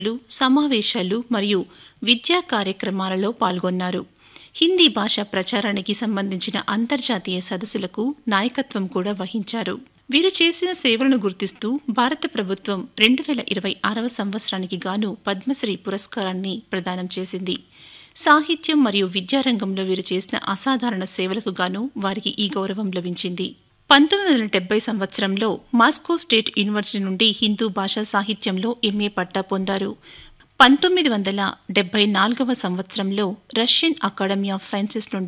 లు, సమావేశాలు మరియు విద్యా కార్యక్రమాలలో పాల్గొన్నారు హిందీ భాష ప్రచారానికి సంబంధించిన అంతర్జాతీయ సదస్సులకు నాయకత్వం కూడా వహించారు వీరు చేసిన సేవలను గుర్తిస్తూ భారత ప్రభుత్వం రెండు వేల ఇరవై ఆరవ సంవత్సరానికి గాను పద్మశ్రీ పురస్కారాన్ని ప్రదానం చేసింది సాహిత్యం మరియు విద్యారంగంలో వీరు చేసిన అసాధారణ సేవలకు గాను వారికి ఈ గౌరవం లభించింది పంతొమ్మిది వందల డెబ్బై సంవత్సరంలో మాస్కో స్టేట్ యూనివర్సిటీ నుండి హిందూ భాషా సాహిత్యంలో ఎంఏ పట్టా పొందారు పంతొమ్మిది వందల డెబ్బై నాలుగవ సంవత్సరంలో రష్యన్ అకాడమీ ఆఫ్ సైన్సెస్ నుండి